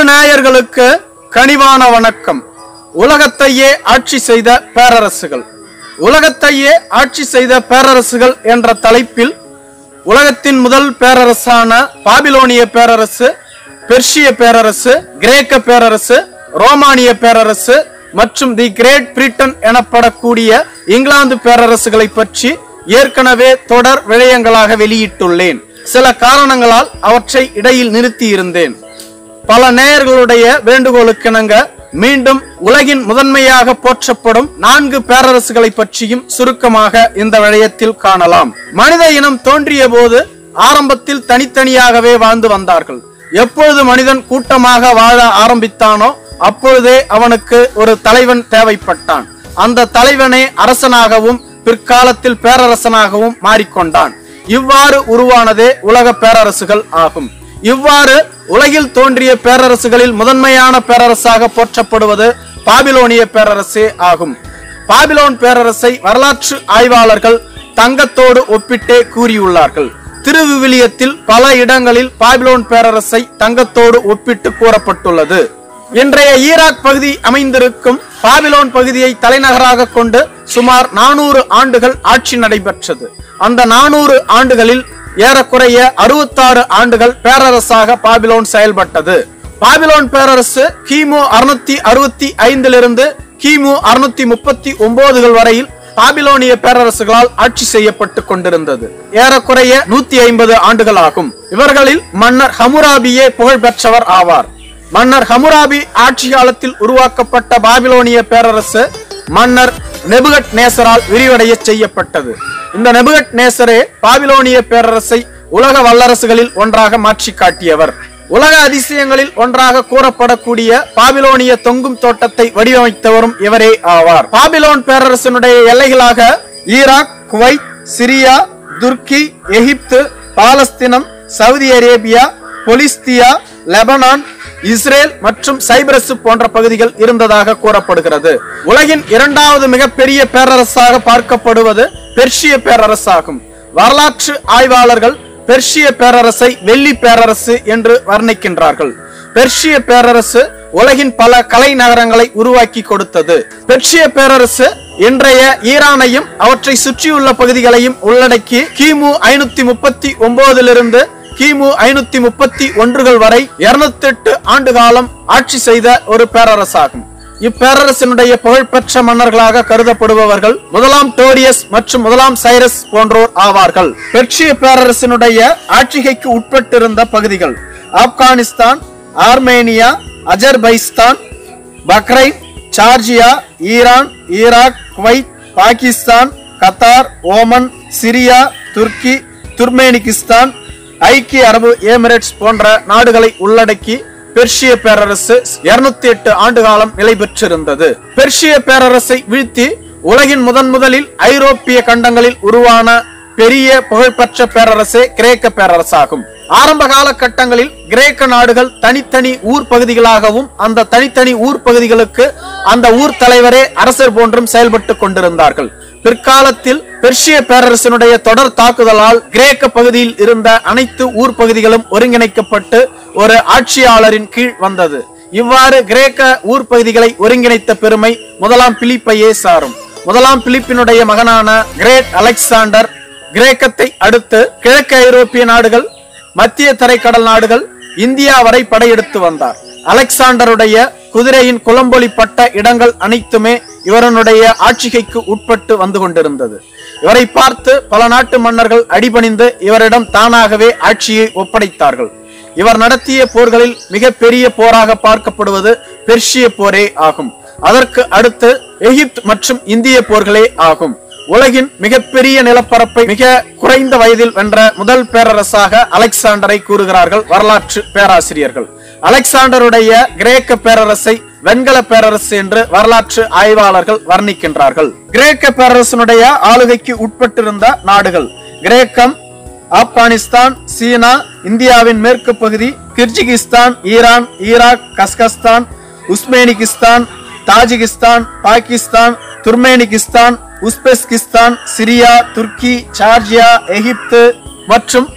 நேயர்களுக்கு கனிவான வணக்கம் உலகத்தையே ஆட்சி செய்த பேரரசுகள் உலகத்தையே ஆட்சி செய்த பேரரசுகள் என்ற தலைப்பில் உலகத்தின் முதல் பேரரசான பாபிலோனிய பேரரசு பெர்ஷிய பேரரசு கிரேக்க பேரரசு ரோமானிய பேரரசு மற்றும் தி கிரேட் பிரிட்டன் எனப்படக்கூடிய இங்கிலாந்து பேரரசுகளை பற்றி ஏற்கனவே தொடர் விடயங்களாக வெளியிட்டுள்ளேன் சில காரணங்களால் அவற்றை இடையில் நிறுத்தி இருந்தேன் பல நேயர்களுடைய வேண்டுகோளுக்கிணங்க மீண்டும் உலகின் முதன்மையாக போற்றப்படும் நான்கு பேரரசுகளை பற்றியும் சுருக்கமாக இந்த விடயத்தில் காணலாம் மனித இனம் தோன்றிய போது ஆரம்பத்தில் தனித்தனியாகவே வாழ்ந்து வந்தார்கள் எப்பொழுது மனிதன் கூட்டமாக வாழ ஆரம்பித்தானோ அப்பொழுதே அவனுக்கு ஒரு தலைவன் தேவைப்பட்டான் அந்த தலைவனே அரசனாகவும் பிற்காலத்தில் பேரரசனாகவும் மாறிக்கொண்டான் இவ்வாறு உருவானதே உலக பேரரசுகள் ஆகும் இவ்வாறு உலகில் தோன்றிய பேரரசுகளில் முதன்மையான பேரரசாக போற்றப்படுவது பாபிலோனிய பேரரசே ஆகும் பாபிலோன் பேரரசை வரலாற்று ஆய்வாளர்கள் தங்கத்தோடு ஒப்பிட்டே கூறியுள்ளார்கள் திருவிவிலியத்தில் பல இடங்களில் பாபிலோன் பேரரசை தங்கத்தோடு ஒப்பிட்டு கூறப்பட்டுள்ளது இன்றைய ஈராக் பகுதி அமைந்திருக்கும் பாபிலோன் பகுதியை தலைநகராக கொண்டு சுமார் நானூறு ஆண்டுகள் ஆட்சி நடைபெற்றது அந்த நானூறு ஆண்டுகளில் ஏறக்குறைய அறுபத்தாறு ஆண்டுகள் பேரரசாக பாபிலோன் செயல்பட்டது பாபிலோன் பேரரசு கிமு அறுநூத்தி அறுபத்தி ஐந்திலிருந்து கிமு அறுநூத்தி முப்பத்தி ஒன்பதுகள் வரையில் பாபிலோனிய பேரரசுகளால் ஆட்சி செய்யப்பட்டு கொண்டிருந்தது ஏறக்குறைய நூத்தி ஐம்பது ஆண்டுகள் ஆகும் இவர்களில் மன்னர் ஹமுராபியே புகழ் பெற்றவர் ஆவார் மன்னர் ஹமுராபி ஆட்சி காலத்தில் உருவாக்கப்பட்ட பாபிலோனிய பேரரசு மன்னர் நெபுகட் நேசரால் விரிவடைய செய்யப்பட்டது இந்த நெபுகட் நேசரே பாபிலோனிய பேரரசை உலக வல்லரசுகளில் ஒன்றாக மாற்றி காட்டியவர் உலக அதிசயங்களில் ஒன்றாக கூறப்படக்கூடிய பாபிலோனிய தொங்கும் தோட்டத்தை வடிவமைத்தவரும் இவரே ஆவார் பாபிலோன் பேரரசனுடைய எல்லைகளாக Iraq Kuwait Syria Turkey Egypt பாலஸ்தீனம் சவுதி அரேபியா பொலிஸ்தியா லெபனான் இஸ்ரேல் மற்றும் சைப்ரஸ் போன்ற பகுதிகள் இருந்ததாக கூறப்படுகிறது உலகின் இரண்டாவது மிகப்பெரிய பேரரசாக பார்க்கப்படுவது பெர்ஷிய பேரரசாகும் வரலாற்று ஆய்வாளர்கள் பெர்ஷிய பேரரசை வெள்ளி பேரரசு என்று வர்ணிக்கின்றார்கள் பெர்ஷிய பேரரசு உலகின் பல கலை நகரங்களை உருவாக்கி கொடுத்தது பெர்ஷிய பேரரசு இன்றைய ஈரானையும் அவற்றை சுற்றியுள்ள பகுதிகளையும் உள்ளடக்கி கிமு ஐநூத்தி முப்பத்தி ஒன்பதிலிருந்து கிமு ஐநூத்தி முப்பத்தி ஒன்றுகள் வரை இருநூத்தி எட்டு ஆண்டு காலம் ஆட்சி செய்த ஒரு பேரரசாகும் இப்பேரரசினுடைய புகழ்பெற்ற மன்னர்களாக கருதப்படுபவர்கள் முதலாம் டோரியஸ் மற்றும் முதலாம் சைரஸ் போன்றோர் ஆவார்கள் பெர்ஷிய பேரரசினுடைய ஆட்சிகைக்கு உட்பட்டிருந்த பகுதிகள் Afghanistan Armenia Azerbaijan Bahrain Georgia Iran Iraq Kuwait Pakistan Qatar Oman Syria Turkey Turkmenistan ஐக்கிய அரபு எமிரேட்ஸ் போன்ற நாடுகளை உள்ளடக்கி பெர்ஷிய பேரரசு 208 எட்டு ஆண்டு காலம் நிலை பெற்றிருந்தது பெர்ஷிய பேரரசை வீழ்த்தி உலகின் முதன் முதலில் ஐரோப்பிய கண்டங்களில் உருவான பெரிய புகழ்பெற்ற பேரரசே கிரேக்க பேரரசாகும் ஆரம்ப காலகட்டங்களில் கிரேக்க நாடுகள் தனித்தனி ஊர் பகுதிகளாகவும் அந்த தனித்தனி ஊர் பகுதிகளுக்கு அந்த ஊர் தலைவரே அரசர் போன்றும் செயல்பட்டு கொண்டிருந்தார்கள் பிற்காலத்தில் பெர்ஷிய பேரரசினுடைய தொடர் தாக்குதலால் கிரேக்க பகுதியில் இருந்த அனைத்து ஊர் பகுதிகளும் ஒருங்கிணைக்கப்பட்டு ஒரு ஆட்சியாளரின் கீழ் வந்தது இவ்வாறு கிரேக்க ஊர் பகுதிகளை ஒருங்கிணைத்த பெருமை முதலாம் பிலிப்பையே சாரும் முதலாம் பிலிப்பினுடைய மகனான கிரேட் அலெக்சாண்டர் கிரேக்கத்தை அடுத்து கிழக்கு ஐரோப்பிய நாடுகள் மத்திய தரைக்கடல் நாடுகள் இந்தியா வரை படையெடுத்து வந்தார் அலெக்சாண்டருடைய குதிரையின் குளம்பொலிப்பட்ட இடங்கள் அனைத்துமே இவரனுடைய ஆட்சிகைக்கு உட்பட்டு வந்து கொண்டிருந்தது இவரை பார்த்து பல நாட்டு மன்னர்கள் அடிபணிந்து இவரிடம் தானாகவே ஆட்சியை ஒப்படைத்தார்கள் இவர் நடத்திய போர்களில் மிக பெரிய போராக பார்க்கப்படுவது பெர்ஷிய போரே ஆகும் அதற்கு அடுத்து எகிப்து மற்றும் இந்திய போர்களே ஆகும் உலகின் மிகப்பெரிய நிலப்பரப்பை மிக குறைந்த வயதில் வென்ற முதல் பேரரசாக அலெக்சாண்டரை கூறுகிறார்கள் வரலாற்று பேராசிரியர்கள் அலெக்சாண்டருடைய கிரேக்க பேரரசை வெண்கல பேரரசு என்று வரலாற்று ஆய்வாளர்கள் வர்ணிக்கின்றார்கள் கிரேக்க பேரரசனுடைய ஆளுகைக்கு உட்பட்டிருந்த நாடுகள் கிரேக்கம் ஆப்கானிஸ்தான் சீனா இந்தியாவின் மேற்கு பகுதி Kyrgyzstan Iran Iraq Kazakhstan Uzbekistan Tajikistan Pakistan Turkmenistan Uzbekistan Syria Turkey Georgia Egypt மற்றும்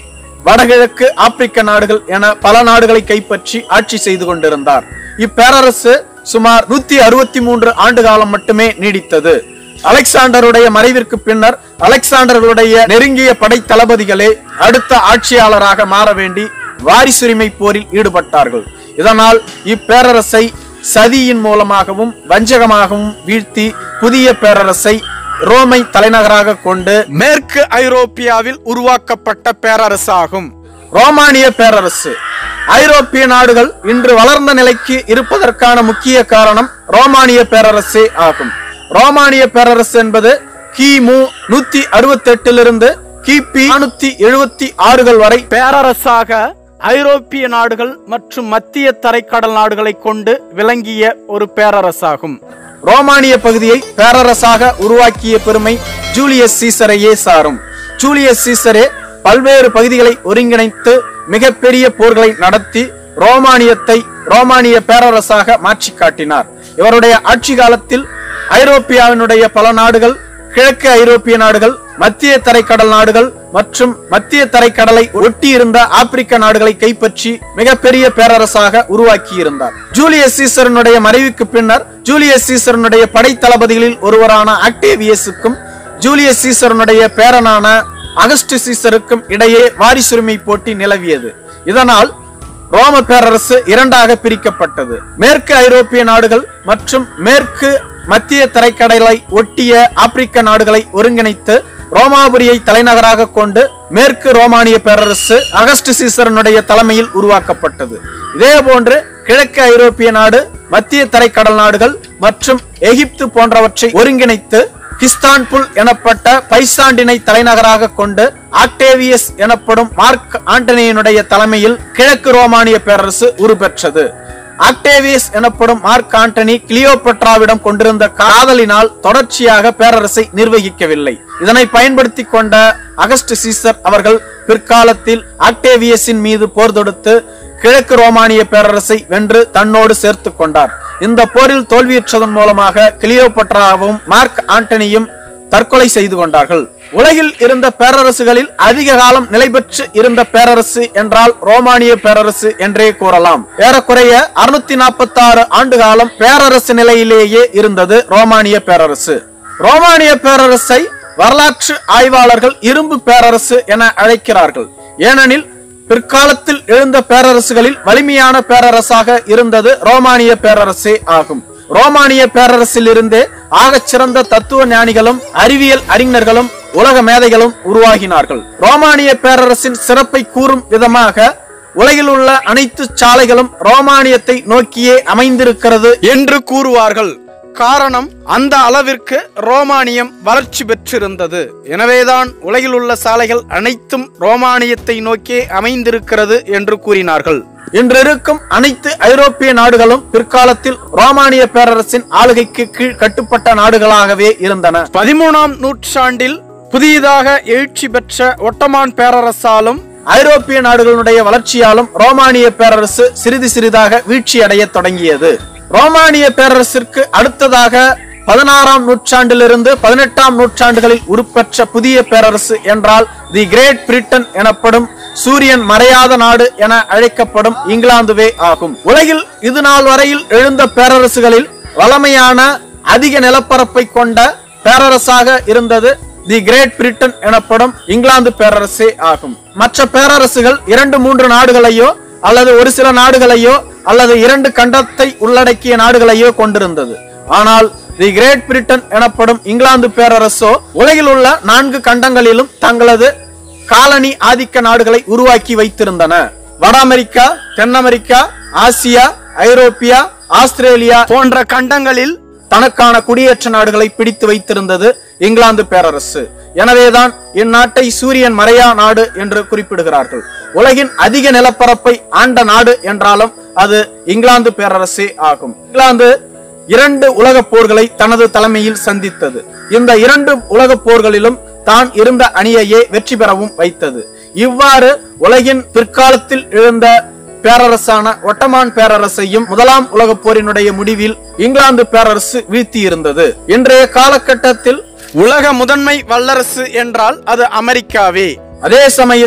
வடகிழக்கு ஆப்பிரிக்க நாடுகள் என பல நாடுகளை கைப்பற்றி ஆட்சி செய்து கொண்டிருந்தார் இப்பேரரசு சுமார் நூத்தி அறுபத்தி மூன்று ஆண்டு காலம் மட்டுமே நீடித்தது அலெக்சாண்டருடைய மறைவிற்கு பின்னர் அலெக்சாண்டருடைய நெருங்கிய படை தளபதிகளே அடுத்த ஆட்சியாளராக மாற வேண்டி வாரிசுரிமை போரில் ஈடுபட்டார்கள் இதனால் இப்பேரரசை சதியின் மூலமாகவும் வஞ்சகமாகவும் வீழ்த்தி புதிய பேரரசை ரோமை தலைநகராக கொண்டு மேற்கு ஐரோப்பியாவில் உருவாக்கப்பட்ட பேரரசாகும் ரோமானிய பேரரசு ஐரோப்பிய நாடுகள் இன்று வளர்ந்த நிலைக்கு இருப்பதற்கான முக்கிய காரணம் ரோமானிய பேரரசே ஆகும் ரோமானிய பேரரசு என்பது கிமு நூத்தி அறுபத்தி எட்டிலிருந்து கிபி நானூத்தி எழுபத்தி ஆறுகள் வரை பேரரசாக ஐரோப்பிய நாடுகள் மற்றும் மத்திய தரைக்கடல் நாடுகளை கொண்டு விளங்கிய ஒரு பேரரசாகும் ரோமானிய பகுதியை பேரரசாக உருவாக்கிய பெருமை ஜூலியஸ் சீசரையே சாரும் ஜூலியஸ் சீசரே பல்வேறு பகுதிகளை ஒருங்கிணைத்து மிகப்பெரிய போர்களை நடத்தி ரோமானியத்தை ரோமானிய பேரரசாக மாற்றி காட்டினார் இவருடைய ஆட்சி காலத்தில் ஐரோப்பியாவினுடைய பல நாடுகள் கிழக்கு ஐரோப்பிய நாடுகள் மத்திய தரைக்கடல் நாடுகள் மற்றும் மத்திய தரைக்கடலை ஒட்டியிருந்த ஆப்பிரிக்க நாடுகளை கைப்பற்றி மிகப்பெரிய பேரரசாக உருவாக்கியிருந்தார் ஜூலியஸ் சீசரனுடைய மறைவுக்கு பின்னர் ஜூலியஸ் சீசரனுடைய படை தளபதிகளில் ஒருவரான ஆக்டேவியஸுக்கும் ஜூலியஸ் சீசரனுடைய பேரனான அகஸ்டு சீசருக்கும் இடையே வாரிசுரிமை போட்டி நிலவியது இதனால் ரோம பேரரசு இரண்டாக பிரிக்கப்பட்டது மேற்கு ஐரோப்பிய நாடுகள் மற்றும் மேற்கு மத்திய தரைக்கடலை ஒட்டிய ஆப்பிரிக்க நாடுகளை ஒருங்கிணைத்து ரோமாபுரியை தலைநகராக கொண்டு மேற்கு ரோமானிய பேரரசு அகஸ்டு சீசரனுடைய தலைமையில் உருவாக்கப்பட்டது இதேபோன்று கிழக்கு ஐரோப்பிய நாடு மத்திய தரைக்கடல் நாடுகள் மற்றும் எகிப்து போன்றவற்றை ஒருங்கிணைத்து கிஸ்தான்புல் எனப்பட்ட பைசாண்டினை தலைநகராக கொண்டு ஆக்டேவியஸ் எனப்படும் மார்க் ஆண்டனியினுடைய தலைமையில் கிழக்கு ரோமானிய பேரரசு உருப்பெற்றது ஆக்டேவியஸ் எனப்படும் மார்க் ஆண்டனி கிளியோபட்ராவிடம் கொண்டிருந்த காதலினால் தொடர்ச்சியாக பேரரசை நிர்வகிக்கவில்லை இதனை பயன்படுத்தி கொண்ட அகஸ்ட் சீசர் அவர்கள் பிற்காலத்தில் ஆக்டேவியஸின் மீது போர் தொடுத்து கிழக்கு ரோமானிய பேரரசை வென்று தன்னோடு சேர்த்து கொண்டார் இந்த போரில் தோல்வியுற்றதன் மூலமாக கிளியோபட்ராவும் மார்க் ஆண்டனியும் தற்கொலை செய்து கொண்டார்கள் உலகில் இருந்த பேரரசுகளில் அதிக காலம் நிலை பெற்று இருந்த பேரரசு என்றால் ரோமானிய பேரரசு என்றே கூறலாம் ஏறக்குறைய அறுநூத்தி நாற்பத்தி ஆறு ஆண்டு காலம் பேரரசு நிலையிலேயே இருந்தது ரோமானிய பேரரசு ரோமானிய பேரரசை வரலாற்று ஆய்வாளர்கள் இரும்பு பேரரசு என அழைக்கிறார்கள் ஏனெனில் பிற்காலத்தில் எழுந்த பேரரசுகளில் வலிமையான பேரரசாக இருந்தது ரோமானிய பேரரசே ஆகும் ரோமானிய பேரரசில் இருந்தே ஆகச் சிறந்த தத்துவ ஞானிகளும் அறிவியல் அறிஞர்களும் உலக மேதைகளும் உருவாகினார்கள் ரோமானிய பேரரசின் சிறப்பை கூறும் விதமாக உலகில் உள்ள அனைத்து சாலைகளும் ரோமானியத்தை நோக்கியே அமைந்திருக்கிறது என்று கூறுவார்கள் காரணம் அந்த அளவிற்கு ரோமானியம் வளர்ச்சி பெற்றிருந்தது எனவேதான் உலகில் உள்ள சாலைகள் அனைத்தும் ரோமானியத்தை நோக்கியே அமைந்திருக்கிறது என்று கூறினார்கள் இன்று இருக்கும் அனைத்து ஐரோப்பிய நாடுகளும் பிற்காலத்தில் ரோமானிய பேரரசின் ஆளுகைக்கு கீழ் கட்டுப்பட்ட நாடுகளாகவே இருந்தன பதிமூணாம் நூற்றாண்டில் புதியதாக எழுச்சி பெற்ற ஒட்டமான் பேரரசாலும் ஐரோப்பிய நாடுகளுடைய வளர்ச்சியாலும் ரோமானிய பேரரசு சிறிது சிறிதாக வீழ்ச்சியடைய தொடங்கியது ரோமானிய பேரரசிற்கு அடுத்ததாக பதினாறாம் நூற்றாண்டிலிருந்து பதினெட்டாம் நூற்றாண்டுகளில் உருப்பெற்ற புதிய பேரரசு என்றால் தி கிரேட் பிரிட்டன் எனப்படும் சூரியன் மறையாத நாடு என அழைக்கப்படும் இங்கிலாந்துவே ஆகும் உலகில் இது நாள் வரையில் எழுந்த பேரரசுகளில் வளமையான அதிக நிலப்பரப்பை கொண்ட பேரரசாக இருந்தது தி கிரேட் பிரிட்டன் எனப்படும் இங்கிலாந்து பேரரசே ஆகும் மற்ற பேரரசுகள் இரண்டு மூன்று நாடுகளையோ அல்லது ஒரு சில நாடுகளையோ அல்லது இரண்டு கண்டத்தை உள்ளடக்கிய நாடுகளையோ கொண்டிருந்தது ஆனால் தி கிரேட் பிரிட்டன் எனப்படும் இங்கிலாந்து பேரரசோ உலகில் உள்ள நான்கு கண்டங்களிலும் தங்களது காலனி ஆதிக்க நாடுகளை உருவாக்கி வைத்திருந்தன வட அமெரிக்கா தென் அமெரிக்கா ஆசியா ஐரோப்பியா ஆஸ்திரேலியா போன்ற கண்டங்களில் தனக்கான குடியேற்ற நாடுகளை பிடித்து வைத்திருந்தது இங்கிலாந்து பேரரசு எனவேதான் இந்நாட்டை சூரியன் மறையா நாடு என்று குறிப்பிடுகிறார்கள் உலகின் அதிக நிலப்பரப்பை ஆண்ட நாடு என்றாலும் அது இங்கிலாந்து பேரரசே ஆகும் இங்கிலாந்து இரண்டு உலகப் போர்களை தனது தலைமையில் சந்தித்தது இந்த இரண்டு உலகப் போர்களிலும் தான் இருந்த அணியையே வெற்றி பெறவும் வைத்தது இவ்வாறு உலகின் பிற்காலத்தில் எழுந்த பேரரசான ஒட்டமான் பேரரசையும் முதலாம் உலகப் போரினுடைய முடிவில் இங்கிலாந்து பேரரசு வீழ்த்தியிருந்தது இன்றைய காலகட்டத்தில் உலக முதன்மை வல்லரசு என்றால் அது அமெரிக்காவே அதே சமயத்தில்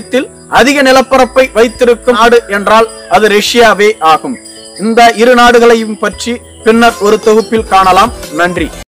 அதிக நிலப்பரப்பை வைத்திருக்கும் நாடு என்றால் அது ரஷ்யாவே ஆகும் இந்த இரு நாடுகளையும் பற்றி பின்னர் ஒரு தொகுப்பில் காணலாம் நன்றி